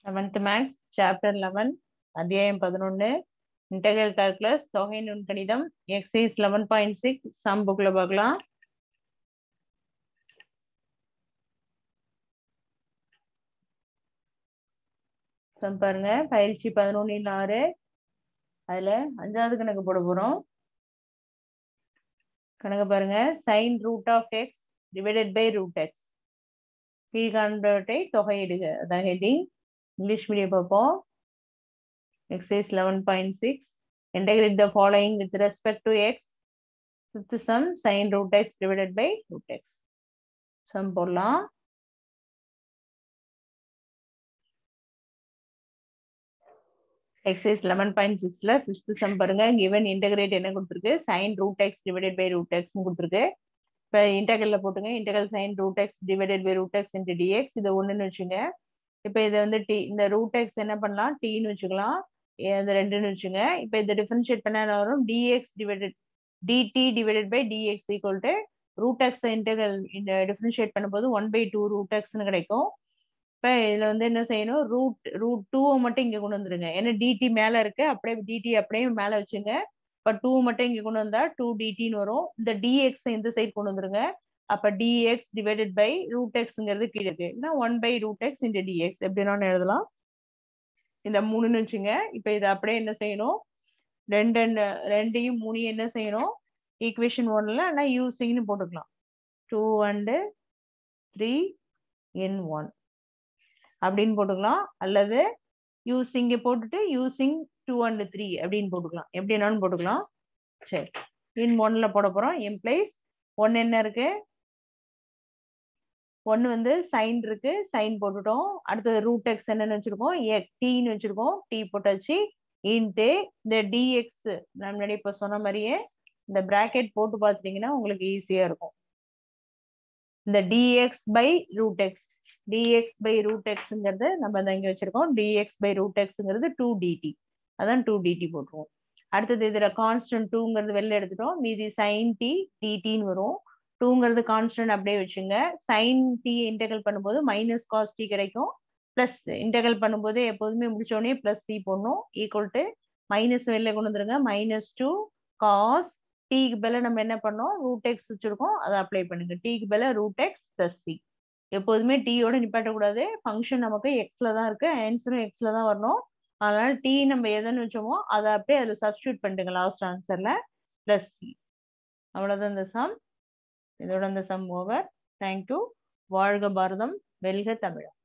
seventh maths chapter eleven அத்தியாயம் பதினொன்று integral calculus தொகை நுண்கணிதம் exercise eleven point six sum புக்கில் பார்க்கலாம் சம் பாருங்க பயிற்சி பதினொன்னில் ஆறு அதில் அஞ்சாவது கணக்கு போட போகிறோம் கணக்கு பாருங்க sine root of x divided by root x கீழ்காண்பவற்றை தொகையிடுக அதான் ஹெட்டிங் இங்கிலீஷ் மீடியம் பார்ப்போம் exercise 11.6 integrate the following with respect to x fifth sum sin root x divided by root x sum போடலாம் exercise 11.6ல fifth sum பாருங்க given integrate என்ன கொடுத்துருக்கு sin root x divided by root x கொடுத்துருக்கு இப்போ இன்டெகல்ல போட்டுங்க integral sine root x divided by root x into dx இதை ஒன்றுன்னு வச்சுங்க இப்போ இதை வந்து டி இந்த ரூட் எக்ஸ் என்ன பண்ணலாம் டீன்னு வச்சுக்கலாம் அது ரெண்டுன்னு வச்சுங்க இப்போ இதை டிஃபரன்ஷியேட் பண்ண என்ன வரும் dx divided dt divided by dx equal to root x integral இந்த டிஃபரன்ஷியேட் பண்ணும்போது ஒன் பை டூ ரூட் எக்ஸ்னு கிடைக்கும் இப்போ இதில் வந்து என்ன செய்யணும் ரூட் ரூட் டூவை மட்டும் இங்கே கொண்டு வந்துருங்க ஏன்னா டிடி மேலே இருக்கு அப்படியே டிடி அப்படியே மேலே வச்சுங்க இப்போ டூ மட்டும் இங்கே கொண்டு வந்தா டூ டிடின்னு வரும் இந்த டிஎக்ஸ் இந்த சைடு கொண்டு வந்துருங்க அப்போ டிஎக்ஸ் டிவைடட் பை ரூட் எக்ஸ்ங்கிறது கீழே இருக்கு இல்லைன்னா one by root x into dx எப்படினாலும் எழுதலாம் இந்த மூணுன்னு வச்சுங்க இப்போ இதை அப்படியே என்ன செய்யணும் ரெண்டு ரெண்டையும் மூணையும் என்ன செய்யணும் ஈக்குவேஷன் ஒன்ல ஆனால் யூசிங்னு போட்டுக்கலாம் two and three in one அப்படின்னு போட்டுக்கலாம் அல்லது யூசிங்க போட்டுட்டு யூசிங் டூ அண்டு த்ரீ அப்படின்னு போட்டுக்கலாம் எப்படினாலும் போட்டுக்கலாம் சரி இன் ஒன்ல போட போறோம் எம்ப்ளைஸ் ஒன் என்ன இருக்கு ஒன்று வந்து சைன் இருக்கு சைன் போட்டுட்டோம் அடுத்தது ரூட் எக்ஸ் என்னன்னு வச்சிருக்கோம் டீன்னு வச்சிருக்கோம் டீ போட்டாச்சு இன்ட்டு இந்த டிஎக்ஸ் நான் முன்னாடி இப்போ சொன்ன மாதிரியே இந்த பிராக்கெட் போட்டு பார்த்துட்டீங்கன்னா உங்களுக்கு ஈஸியாக இருக்கும் இந்த dx by root x dx by root எக்ஸுங்கிறது நம்ம இந்த இங்கே வச்சிருக்கோம் டிஎக்ஸ் பை ரூட் எக்ஸுங்கிறது டூ டிடி அதான் டூ டிடி போட்டுருவோம் அடுத்தது இதில் கான்ஸ்டன்ட் டூங்கிறது வெளில எடுத்துட்டோம் மீதி சைன் டி டிடின்னு வரும் டூங்கிறது கான்ஸ்டன்ட் அப்படியே வச்சுங்க சைன் டி இன்டெகல் பண்ணும்போது மைனஸ் காஸ் டி கிடைக்கும் ப்ளஸ் இன்டெகல் பண்ணும்போது எப்போதுமே முடிச்சோடனே ப்ளஸ் சி போடணும் ஈக்குவல் டு மைனஸ் வெளில கொண்டு வந்துருங்க மைனஸ் டூ காஸ் டீக்கு மேலே நம்ம என்ன பண்ணோம் ரூட் எக்ஸ் வச்சுருக்கோம் அதை அப்ளை பண்ணுங்க டீக்கு மேலே ரூட் எக்ஸ் ப்ளஸ் சி எப்போதுமே டீயோட நிப்பாட்டக்கூடாது ஃபங்க்ஷன் நமக்கு எக்ஸில் தான் இருக்குது ஆன்சரும் எக்ஸில் தான் வரணும் அதனால டி நம்ம எதுன்னு வச்சோமோ அதை அப்படியே அதில் சப்ஸ்டியூட் பண்ணிட்டுங்க லாஸ்ட் ஆன்சரில் ப்ளஸ் சி அவ்வளோதான் இந்த சம் இதோட இந்த சம் ஓவர் தேங்க்யூ வாழ்க பாரதம் வெல்க தமிழம்